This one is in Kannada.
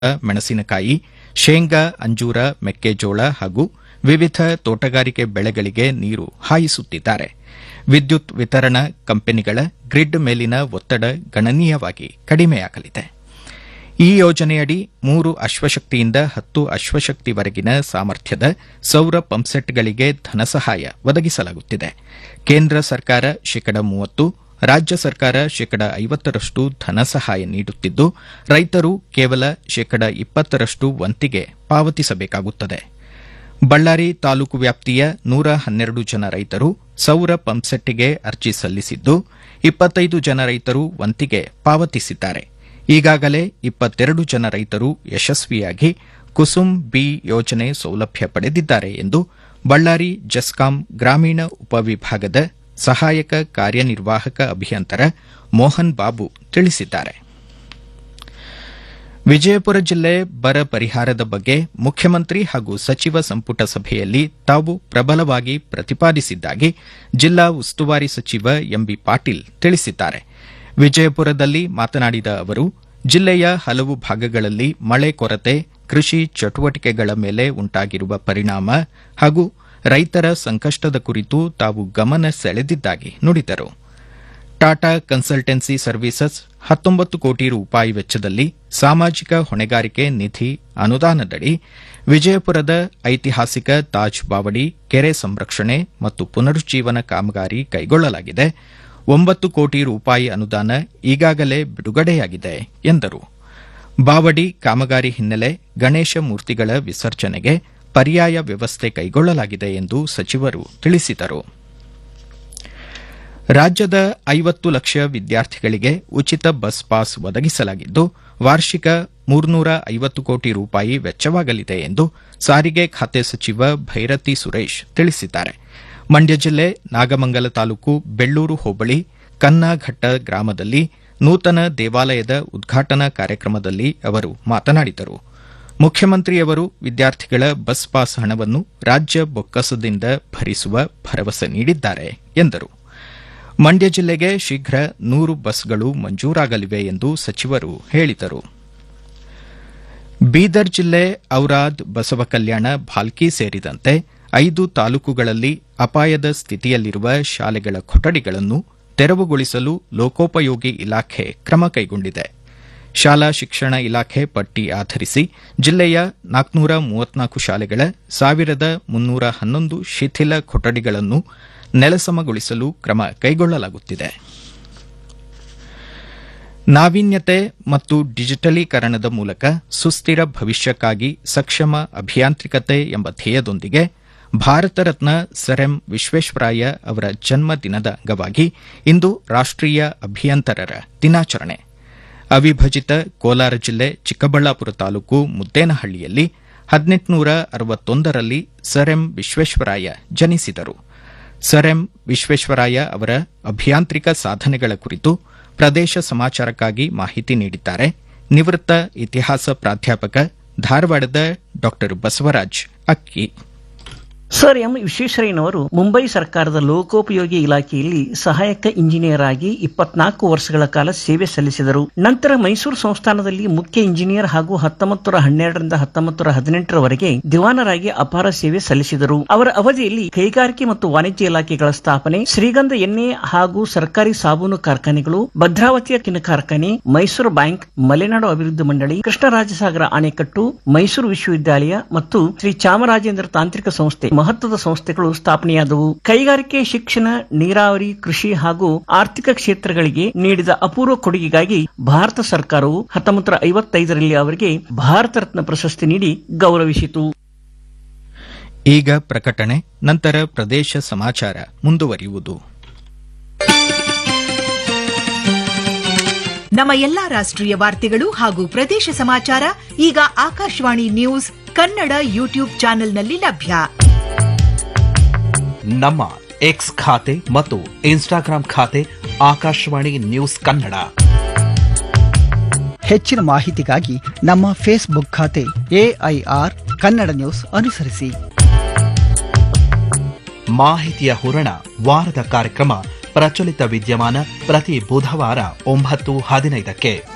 ಮೆಣಸಿನಕಾಯಿ ಶೇಂಗಾ ಅಂಜೂರ ಮೆಕ್ಕೆಜೋಳ ಹಾಗೂ ವಿವಿಧ ತೋಟಗಾರಿಕೆ ಬೆಳೆಗಳಿಗೆ ನೀರು ಹಾಯಿಸುತ್ತಿದ್ದಾರೆ ವಿದ್ಯುತ್ ವಿತರಣಾ ಕಂಪನಿಗಳ ಗ್ರಿಡ್ ಮೇಲಿನ ಒತ್ತಡ ಗಣನೀಯವಾಗಿ ಕಡಿಮೆಯಾಗಲಿದೆ ಈ ಯೋಜನೆಯಡಿ ಮೂರು ಅಶ್ವಶಕ್ತಿಯಿಂದ ಹತ್ತು ಅಶ್ವಶಕ್ತಿವರೆಗಿನ ಸಾಮರ್ಥ್ಯದ ಸೌರ ಪಂಪ್ಸೆಟ್ಗಳಿಗೆ ಧನಸಹಾಯ ಒದಗಿಸಲಾಗುತ್ತಿದೆ ಕೇಂದ್ರ ಸರ್ಕಾರ ಶೇಕಡ ಮೂವತ್ತು ರಾಜ್ಯ ಸರ್ಕಾರ ಶೇಕಡ ಐವತ್ತರಷ್ಟು ಧನಸಹಾಯ ನೀಡುತ್ತಿದ್ದು ರೈತರು ಕೇವಲ ಶೇಕಡ ಇಪ್ಪತ್ತರಷ್ಟು ವಂತಿಗೆ ಪಾವತಿಸಬೇಕಾಗುತ್ತದೆ ಬಳ್ಳಾರಿ ತಾಲೂಕು ವ್ಯಾಪ್ತಿಯ ನೂರ ಹನ್ನೆರಡು ಜನ ರೈತರು ಸೌರ ಪಂಪ್ಸೆಟ್ಗೆ ಅರ್ಜಿ ಸಲ್ಲಿಸಿದ್ದು ಇಪ್ಪತ್ತೈದು ಜನ ರೈತರು ವಂತಿಗೆ ಪಾವತಿಸಿದ್ದಾರೆ ಈಗಾಗಲೇ ಇಪ್ಪತ್ತೆರಡು ಜನ ರೈತರು ಯಶಸ್ವಿಯಾಗಿ ಕುಸುಮ್ ಬಿ ಯೋಜನೆ ಸೌಲಭ್ಯ ಪಡೆದಿದ್ದಾರೆ ಎಂದು ಬಳ್ಳಾರಿ ಜಸ್ಕಾಂ ಗ್ರಾಮೀಣ ಉಪವಿಭಾಗದ ಸಹಾಯಕ ಕಾರ್ಯನಿರ್ವಾಹಕ ಅಭಿಯಂತರ ಮೋಹನ್ ಬಾಬು ತಿಳಿಸಿದ್ದಾರೆ ವಿಜಯಪುರ ಜಿಲ್ಲೆ ಬರ ಪರಿಹಾರದ ಬಗ್ಗೆ ಮುಖ್ಯಮಂತ್ರಿ ಹಾಗೂ ಸಚಿವ ಸಂಪುಟ ಸಭೆಯಲ್ಲಿ ತಾವು ಪ್ರಬಲವಾಗಿ ಪ್ರತಿಪಾದಿಸಿದ್ದಾಗಿ ಜಿಲ್ಲಾ ಉಸ್ತುವಾರಿ ಸಚಿವ ಎಂಬಿ ಪಾಟೀಲ್ ತಿಳಿಸಿದ್ದಾರೆ ವಿಜಯಪುರದಲ್ಲಿ ಮಾತನಾಡಿದ ಅವರು ಜಿಲ್ಲೆಯ ಹಲವು ಭಾಗಗಳಲ್ಲಿ ಮಳೆ ಕೊರತೆ ಕೃಷಿ ಚಟುವಟಿಕೆಗಳ ಮೇಲೆ ಉಂಟಾಗಿರುವ ಪರಿಣಾಮ ಹಾಗೂ ರೈತರ ಸಂಕಷ್ಟದ ಕುರಿತು ತಾವು ಗಮನ ಸೆಳೆದಿದ್ದಾಗಿ ನುಡಿದರು ಟಾಟಾ ಕನ್ಸಲ್ಟೆನ್ಸಿ ಸರ್ವೀಸಸ್ ಹತ್ತೊಂಬತ್ತು ಕೋಟಿ ರೂಪಾಯಿ ವೆಚ್ಚದಲ್ಲಿ ಸಾಮಾಜಿಕ ಹೊಣೆಗಾರಿಕೆ ನಿಧಿ ಅನುದಾನದಡಿ ವಿಜಯಪುರದ ಐತಿಹಾಸಿಕ ತಾಜ್ ಬಾವಡಿ ಕೆರೆ ಸಂರಕ್ಷಣೆ ಮತ್ತು ಪುನರುಜ್ಜೀವನ ಕಾಮಗಾರಿ ಕೈಗೊಳ್ಳಲಾಗಿದೆ ಒಂಬತ್ತು ಕೋಟಿ ರೂಪಾಯಿ ಅನುದಾನ ಈಗಾಗಲೇ ಬಿಡುಗಡೆಯಾಗಿದೆ ಎಂದರು ಬಾವಡಿ ಕಾಮಗಾರಿ ಹಿನ್ನೆಲೆ ಗಣೇಶ ಮೂರ್ತಿಗಳ ವಿಸರ್ಜನೆಗೆ ಪರ್ಯಾಯ ವ್ಯವಸ್ಥೆ ಕೈಗೊಳ್ಳಲಾಗಿದೆ ಎಂದು ಸಚಿವರು ತಿಳಿಸಿದರು ರಾಜ್ಯದ ಐವತ್ತು ಲಕ್ಷ ವಿದ್ಯಾರ್ಥಿಗಳಿಗೆ ಉಚಿತ ಬಸ್ ಪಾಸ್ ಒದಗಿಸಲಾಗಿದ್ದು ವಾರ್ಷಿಕ ಮೂರ್ನೂರ ಐವತ್ತು ಕೋಟಿ ರೂಪಾಯಿ ವೆಚ್ಚವಾಗಲಿದೆ ಎಂದು ಸಾರಿಗೆ ಖಾತೆ ಸಚಿವ ಭೈರತಿ ಸುರೇಶ್ ತಿಳಿಸಿದ್ದಾರೆ ಮಂಡ್ಯ ಜಿಲ್ಲೆ ನಾಗಮಂಗಲ ತಾಲೂಕು ಬೆಳ್ಳೂರು ಹೋಬಳಿ ಕನ್ನಾಘಟ್ಟ ಗ್ರಾಮದಲ್ಲಿ ನೂತನ ದೇವಾಲಯದ ಉದ್ಘಾಟನಾ ಕಾರ್ಯಕ್ರಮದಲ್ಲಿ ಅವರು ಮಾತನಾಡಿದರು ಮುಖ್ಯಮಂತ್ರಿಯವರು ವಿದ್ಯಾರ್ಥಿಗಳ ಬಸ್ ಪಾಸ್ ಹಣವನ್ನು ರಾಜ್ಯ ಬೊಕ್ಕಸದಿಂದ ಭರಿಸುವ ಭರವಸೆ ನೀಡಿದ್ದಾರೆ ಎಂದರು ಮಂಡ್ಯ ಜಿಲ್ಲೆಗೆ ಶೀಘ್ರ ನೂರು ಬಸ್ಗಳು ಮಂಜೂರಾಗಲಿವೆ ಎಂದು ಸಚಿವರು ಹೇಳಿದರು ಬೀದರ್ ಜಿಲ್ಲೆ ಔರಾದ್ ಬಸವಕಲ್ಯಾಣ ಭಾಲ್ಕಿ ಸೇರಿದಂತೆ ಐದು ತಾಲೂಕುಗಳಲ್ಲಿ ಅಪಾಯದ ಸ್ಥಿತಿಯಲ್ಲಿರುವ ಶಾಲೆಗಳ ಕೊಠಡಿಗಳನ್ನು ತೆರವುಗೊಳಿಸಲು ಲೋಕೋಪಯೋಗಿ ಇಲಾಖೆ ಕ್ರಮ ಕೈಗೊಂಡಿದೆ ಶಾಲಾ ಶಿಕ್ಷಣ ಇಲಾಖೆ ಪಟ್ಟಿ ಆಧರಿಸಿ ಜಿಲ್ಲೆಯ ನಾಲ್ಕನೂರ ಮೂವತ್ನಾಲ್ಕು ಶಾಲೆಗಳ ಸಾವಿರದ ಮುನ್ನೂರ ಹನ್ನೊಂದು ಶಿಥಿಲ ಕೊಠಡಿಗಳನ್ನು ನೆಲಸಮಗೊಳಿಸಲು ಕ್ರಮ ಕೈಗೊಳ್ಳಲಾಗುತ್ತಿದೆ ನಾವೀನ್ಯತೆ ಮತ್ತು ಡಿಜಿಟಲೀಕರಣದ ಮೂಲಕ ಸುಸ್ಥಿರ ಭವಿಷ್ಯಕ್ಕಾಗಿ ಸಕ್ಷಮ ಅಭಿಯಾಂತ್ರಿಕತೆ ಎಂಬ ಧ್ಯೇಯದೊಂದಿಗೆ ಭಾರತ ರತ್ನ ಸರ್ ಎಂ ವಿಶ್ವೇಶ್ವರಾಯ ಅವರ ಜನ್ಮ ದಿನದ ಅಂಗವಾಗಿ ಇಂದು ರಾಷ್ಟೀಯ ಅಭಿಯಂತರರ ದಿನಾಚರಣೆ ಅವಿಭಜಿತ ಕೋಲಾರ ಜಿಲ್ಲೆ ಚಿಕ್ಕಬಳ್ಳಾಪುರ ತಾಲೂಕು ಮುದ್ದೇನಹಳ್ಳಿಯಲ್ಲಿ ಹದಿನೆಂಟುನೂರ ಅರವತ್ತೊಂದರಲ್ಲಿ ಸರ್ ಎಂ ವಿಶ್ವೇಶ್ವರಾಯ ಜನಿಸಿದರು ಸರ್ ಎಂ ವಿಶ್ವೇಶ್ವರಾಯ ಅವರ ಅಭಿಯಾಂತ್ರಿಕ ಸಾಧನೆಗಳ ಕುರಿತು ಪ್ರದೇಶ ಸಮಾಚಾರಕ್ಕಾಗಿ ಮಾಹಿತಿ ನೀಡಿದ್ದಾರೆ ನಿವೃತ್ತ ಇತಿಹಾಸ ಪ್ರಾಧ್ಯಾಪಕ ಧಾರವಾಡದ ಡಾ ಬಸವರಾಜ್ ಅಕ್ಕಿ ಸರ್ ಎಂ ವಿಶ್ವೇಶ್ವರಯ್ಯನವರು ಮುಂಬೈ ಸರ್ಕಾರದ ಲೋಕೋಪಯೋಗಿ ಇಲಾಖೆಯಲ್ಲಿ ಸಹಾಯಕ ಇಂಜಿನಿಯರ್ ಆಗಿ ಇಪ್ಪತ್ನಾಲ್ಕು ವರ್ಷಗಳ ಕಾಲ ಸೇವೆ ಸಲ್ಲಿಸಿದರು ನಂತರ ಮೈಸೂರು ಸಂಸ್ಥಾನದಲ್ಲಿ ಮುಖ್ಯ ಇಂಜಿನಿಯರ್ ಹಾಗೂ ಹತ್ತೊಂಬತ್ತು ಹನ್ನೆರಡರಿಂದ ಹತ್ತೊಂಬತ್ತು ಹದಿನೆಂಟರವರೆಗೆ ದಿವಾನರಾಗಿ ಅಪಾರ ಸೇವೆ ಸಲ್ಲಿಸಿದರು ಅವರ ಅವಧಿಯಲ್ಲಿ ಕೈಗಾರಿಕೆ ಮತ್ತು ವಾಣಿಜ್ಯ ಇಲಾಖೆಗಳ ಸ್ಥಾಪನೆ ಶ್ರೀಗಂಧ ಎಣ್ಣೆ ಹಾಗೂ ಸರ್ಕಾರಿ ಸಾಬೂನು ಕಾರ್ಖಾನೆಗಳು ಭದ್ರಾವತಿಯ ಕಿನ ಕಾರ್ಖಾನೆ ಮೈಸೂರು ಬ್ಯಾಂಕ್ ಮಲೆನಾಡು ಅಭಿವೃದ್ಧಿ ಮಂಡಳಿ ಕೃಷ್ಣರಾಜಸಾಗರ ಅಣೆಕಟ್ಟು ಮೈಸೂರು ವಿಶ್ವವಿದ್ಯಾಲಯ ಮತ್ತು ಶ್ರೀ ಚಾಮರಾಜೇಂದ್ರ ತಾಂತ್ರಿಕ ಸಂಸ್ಥೆ ಮಹತ್ವದ ಸಂಸ್ಥೆಗಳು ಸ್ಥಾಪನೆಯಾದವು ಕೈಗಾರಿಕೆ ಶಿಕ್ಷಣ ನೀರಾವರಿ ಕೃಷಿ ಹಾಗೂ ಆರ್ಥಿಕ ಕ್ಷೇತ್ರಗಳಿಗೆ ನೀಡಿದ ಅಪೂರ್ವ ಕೊಡುಗೆಗಾಗಿ ಭಾರತ ಸರ್ಕಾರವು ಹತ್ತೊಂಬತ್ತು ಐವತ್ತೈದರಲ್ಲಿ ಅವರಿಗೆ ಭಾರತ ರತ್ನ ಪ್ರಶಸ್ತಿ ನೀಡಿ ಗೌರವಿಸಿತು ಈಗ ಪ್ರಕಟಣೆ ನಂತರ ಪ್ರದೇಶ ಸಮಾಚಾರ ಮುಂದುವರಿಯುವುದು ನಮ್ಮ ಎಲ್ಲಾ ರಾಷ್ಟ್ರೀಯ ವಾರ್ತೆಗಳು ಹಾಗೂ ಪ್ರದೇಶ ಸಮಾಚಾರ ಈಗ ಆಕಾಶವಾಣಿ ನ್ಯೂಸ್ ಕನ್ನಡ ಯೂಟ್ಯೂಬ್ ಚಾನೆಲ್ನಲ್ಲಿ ಲಭ್ಯ ನಮ್ಮ ಎಕ್ಸ್ ಖಾತೆ ಮತ್ತು ಇನ್ಸ್ಟಾಗ್ರಾಂ ಖಾತೆ ಆಕಾಶವಾಣಿ ನ್ಯೂಸ್ ಕನ್ನಡ ಹೆಚ್ಚಿನ ಮಾಹಿತಿಗಾಗಿ ನಮ್ಮ ಫೇಸ್ಬುಕ್ ಖಾತೆ ಎಐಆರ್ ಕನ್ನಡ ನ್ಯೂಸ್ ಅನುಸರಿಸಿ ಮಾಹಿತಿಯ ಹೂರಣ ವಾರದ ಕಾರ್ಯಕ್ರಮ ಪ್ರಚಲಿತ ವಿದ್ಯಮಾನ ಪ್ರತಿ ಬುಧವಾರ ಒಂಬತ್ತು ಹದಿನೈದಕ್ಕೆ